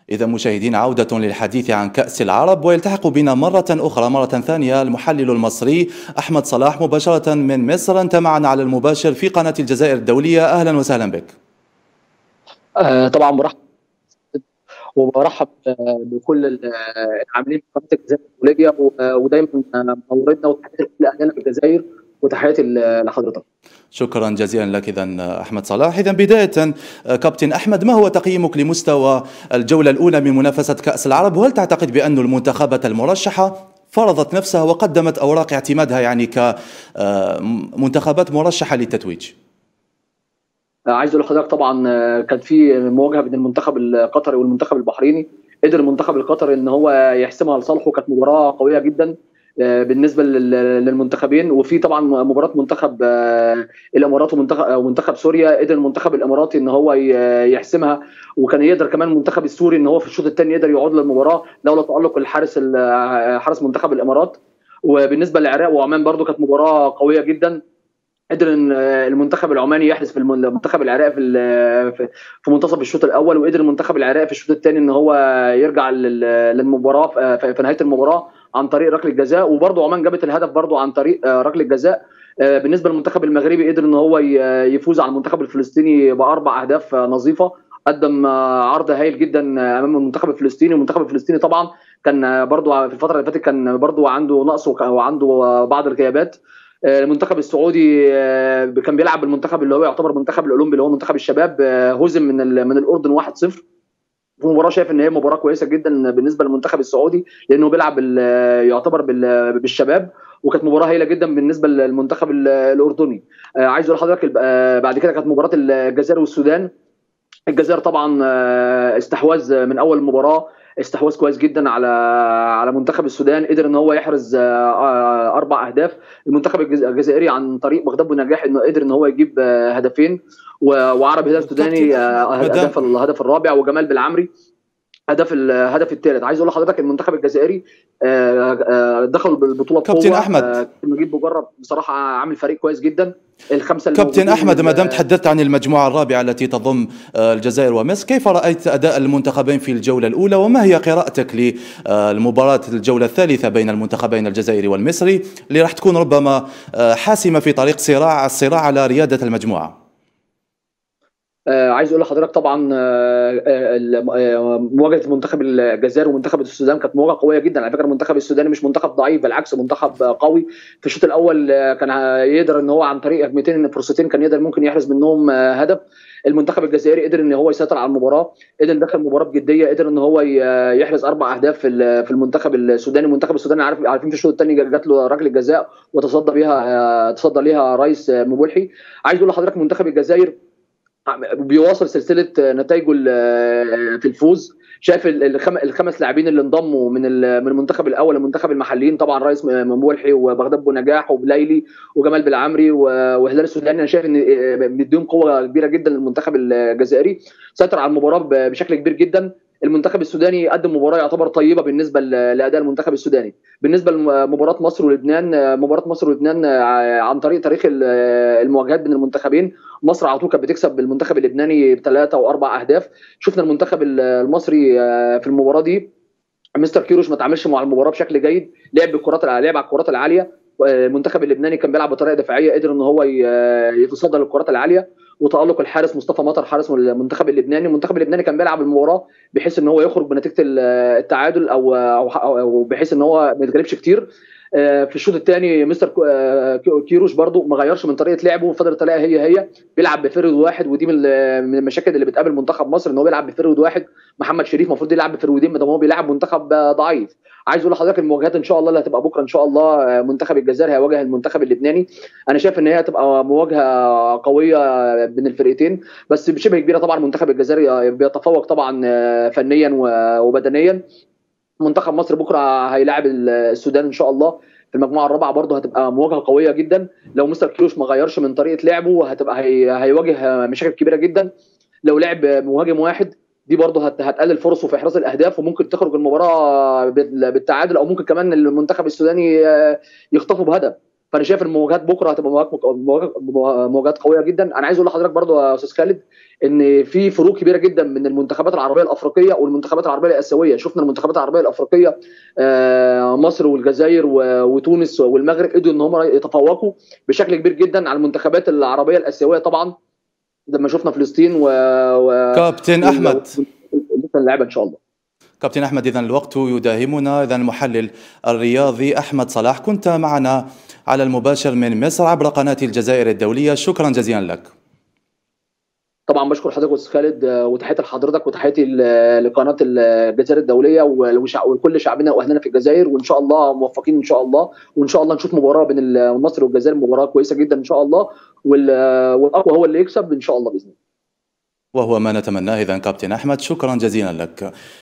إذا مشاهدين عودة للحديث عن كأس العرب ويلتحق بنا مرة أخرى مرة ثانية المحلل المصري أحمد صلاح مباشرة من مصر أنت معنا على المباشر في قناة الجزائر الدولية أهلا وسهلا بك آه طبعا برحب وبرحب آه، بكل العاملين في قناه الجزائر الدوليه ودايما منورتنا وتحياتي لاهلنا في الجزائر وتحياتي لحضرتك شكرا جزيلا لك اذا احمد صلاح اذا بدايه كابتن احمد ما هو تقييمك لمستوى الجوله الاولى من منافسه كاس العرب وهل تعتقد بان المنتخبات المرشحه فرضت نفسها وقدمت اوراق اعتمادها يعني كمنتخبات مرشحه للتتويج عايز اقول لحضرتك طبعا كان في مواجهه بين المنتخب القطري والمنتخب البحريني قدر المنتخب القطري ان هو يحسمها لصالحه كانت مباراه قويه جدا آه، بالنسبه للمنتخبين وفي طبعا مباراه منتخب آه، الامارات ومنتخب ومنتخب سوريا قدر المنتخب الاماراتي ان هو يحسمها وكان يقدر كمان المنتخب السوري ان هو في الشوط الثاني يقدر يعود للمباراه لولا تالق الحارس حارس منتخب الامارات وبالنسبه للعراق وعمان برضو كانت مباراه قويه جدا قدر ان المنتخب العماني يحدث في المنتخب العراقي في في منتصف الشوط الاول وقدر المنتخب العراقي في الشوط الثاني ان هو يرجع للمباراه في نهايه المباراه عن طريق ركله جزاء وبرضه عمان جابت الهدف برضه عن طريق ركله جزاء بالنسبه للمنتخب المغربي قدر ان هو يفوز على المنتخب الفلسطيني باربع اهداف نظيفه قدم عرض هايل جدا امام المنتخب الفلسطيني والمنتخب الفلسطيني طبعا كان برضه في الفتره اللي فاتت كان برضه عنده نقص وعنده بعض الغيابات المنتخب السعودي كان بيلعب بالمنتخب اللي هو يعتبر منتخب الاولمبي اللي هو منتخب الشباب هزم من من الاردن 1-0 في مباراه شايف ان هي مباراه كويسه جدا بالنسبه للمنتخب السعودي لانه بيلعب يعتبر بالشباب وكانت مباراه هايله جدا بالنسبه للمنتخب الاردني عايز اقول لحضرتك بعد كده كانت مباراه الجزائر والسودان الجزائر طبعا استحواذ من اول مباراه استحواذ كويس جدا على على منتخب السودان قدر ان هو يحرز اربع اهداف المنتخب الجزائري عن طريق بغداد بنجاح انه قدر ان هو يجيب هدفين وعرب هلال السوداني هدف الهدف الرابع وجمال بالعمري هدف الهدف الثالث عايز اقول لحضرتك المنتخب الجزائري دخل بالبطوله كابتن احمد نجيب مجرب بصراحه عامل فريق كويس جدا الخمسه كابتن احمد ما دام تحدثت عن المجموعه الرابعه التي تضم الجزائر ومصر كيف رايت اداء المنتخبين في الجوله الاولى وما هي قراءتك للمباراه الجوله الثالثه بين المنتخبين الجزائري والمصري اللي راح تكون ربما حاسمه في طريق صراع الصراع على رياده المجموعه آه عايز اقول لحضرتك طبعا آه آه مواجهه منتخب الجزائر ومنتخب السودان كانت مواجهه قويه جدا على فكره المنتخب السوداني مش منتخب ضعيف بالعكس منتخب قوي في الشوط الاول كان يقدر ان هو عن طريق هجمتين فرصتين كان يقدر ممكن يحرز منهم هدف المنتخب الجزائري قدر ان هو يسيطر على المباراه قدر يدخل المباراه بجديه قدر ان هو يحرز اربع اهداف في في المنتخب السوداني المنتخب السوداني عارف عارفين في الشوط الثاني جات له ركله جزاء وتصدى بيها تصدى ليها رئيس مبولحي عايز اقول لحضرتك منتخب الجزائر بيواصل سلسله نتائجه في الفوز شايف الخمس لاعبين اللي انضموا من من المنتخب الاول للمنتخب المحليين طبعا رئيس ممولحي وبغداد بونجاح وبليلي وجمال بالعمري وهلال السوداني انا شايف ان مديهم قوه كبيره جدا للمنتخب الجزائري سيطر على المباراه بشكل كبير جدا المنتخب السوداني قدم مباراه يعتبر طيبه بالنسبه لاداء المنتخب السوداني بالنسبه لمباراه مصر ولبنان مباراه مصر ولبنان عن طريق تاريخ المواجهات بين المنتخبين مصر على طول كانت بتكسب بالمنتخب اللبناني بثلاثه واربع اهداف شفنا المنتخب المصري في المباراه دي مستر كيروش ما تعاملش مع المباراه بشكل جيد لعب بالكرات لعب على الكرات العاليه المنتخب اللبناني كان بيلعب بطريقه دفاعيه قدر ان هو يتصدى للكرات العاليه وتالق الحارس مصطفى مطر حارس المنتخب اللبناني المنتخب اللبناني كان بيلعب المباراه بحيث ان هو يخرج بنتيجه التعادل او او بحيث ان هو ما يتغلبش كتير في الشوط الثاني مستر كيروش برضو ما غيرش من طريقه لعبه فضل الطريقه هي هي بيلعب بفرد واحد ودي من المشاكل اللي بتقابل منتخب مصر ان هو بيلعب بفرد واحد محمد شريف المفروض يلعب بفرودين ما دام هو بيلعب منتخب ضعيف عايز اقول لحضرتك المواجهات ان شاء الله اللي هتبقى بكره ان شاء الله منتخب الجزائر هيواجه المنتخب اللبناني انا شايف ان هي هتبقى مواجهه قويه بين الفرقتين بس بشبه كبيره طبعا منتخب الجزائر بيتفوق طبعا فنيا وبدنيا منتخب مصر بكره هيلاعب السودان ان شاء الله في المجموعه الرابعه برضه هتبقى مواجهه قويه جدا لو مستر كيروش ما غيرش من طريقه لعبه هتبقى هي... هيواجه مشاكل كبيره جدا لو لعب مهاجم واحد دي برضه هت... هتقلل فرصه في احراز الاهداف وممكن تخرج المباراه بالتعادل او ممكن كمان المنتخب السوداني يخطفوا بهدف فانا شايف المواجهات بكره هتبقى مواجهات مواجهات قويه جدا انا عايز اقول لحضرتك برضو يا استاذ خالد ان في فروق كبيره جدا من المنتخبات العربيه الافريقيه والمنتخبات العربيه الاسيويه شفنا المنتخبات العربيه الافريقيه مصر والجزائر وتونس والمغرب قدروا ان هم يتفوقوا بشكل كبير جدا على المنتخبات العربيه الاسيويه طبعا لما شفنا فلسطين و, و... كابتن احمد اللعبه ان شاء الله كابتن احمد اذا الوقت يداهمنا اذا المحلل الرياضي احمد صلاح كنت معنا على المباشر من مصر عبر قناه الجزائر الدوليه شكرا جزيلا لك طبعا بشكر حضرتك استاذ خالد وتحياتي لحضرتك وتحياتي لقناه الجزائر الدوليه ولكل شعبنا واهلنا في الجزائر وان شاء الله موفقين ان شاء الله وان شاء الله نشوف مباراه بين مصر والجزائر مباراه كويسه جدا ان شاء الله والاقوى هو اللي يكسب ان شاء الله باذن الله وهو ما نتمناه اذا كابتن احمد شكرا جزيلا لك